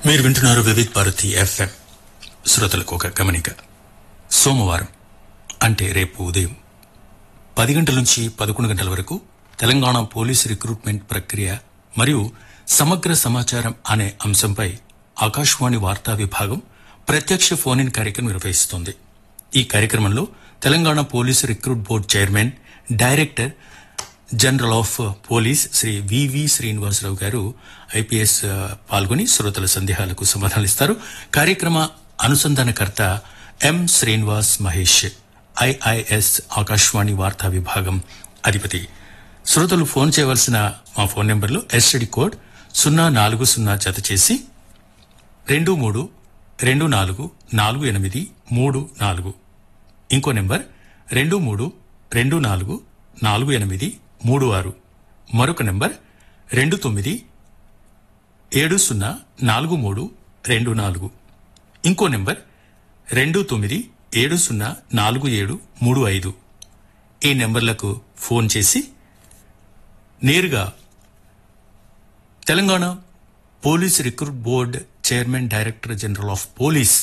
మీరు వింటున్నారు వివిధ్ భారతి ఎఫ్ఎం శ్రోతలకు ఒక గమనిక సోమవారం అంటే రేపు ఉదయం పది గంటల నుంచి పదకొండు గంటల వరకు తెలంగాణ పోలీస్ రిక్రూట్మెంట్ ప్రక్రియ మరియు సమగ్ర సమాచారం అనే అంశంపై ఆకాశవాణి వార్తా విభాగం ప్రత్యక్ష ఫోన్ ఇన్ కార్యక్రమం నిర్వహిస్తోంది ఈ కార్యక్రమంలో Telangana police recruit board chairman director general of police Shri V V Srinivasarao గారు ఐపీఎస్ ఆ, పాల్గొని శ్రోతల సందేహాలకు సమాధానమిస్తారు కార్యక్రమ అనుసంధానకర్త ఎం శ్రీనివాస్ మహేష్ ఐఐఎస్ ఆకాశవాణి వార్తా విభాగం అధిపతి శ్రోతలు ఫోన్ చేయవలసిన మా ఫోన్ నెంబర్లు ఎస్టడి కోడ్ సున్నా నాలుగు సున్నా జత చేసి రెండు మూడు రెండు నాలుగు నాలుగు ఎనిమిది మూడు నాలుగు ఇంకో నెంబర్ రెండు మూడు రెండు నాలుగు నాలుగు ఎనిమిది మూడు ఆరు మరొక నెంబర్ రెండు తొమ్మిది ఏడు సున్నా నాలుగు మూడు రెండు నాలుగు ఇంకో నెంబర్ రెండు తొమ్మిది ఏడు సున్నా నాలుగు ఏడు మూడు ఐదు ఈ నెంబర్లకు ఫోన్ చేసి నేరుగా Telangana police recruit board chairman director general of police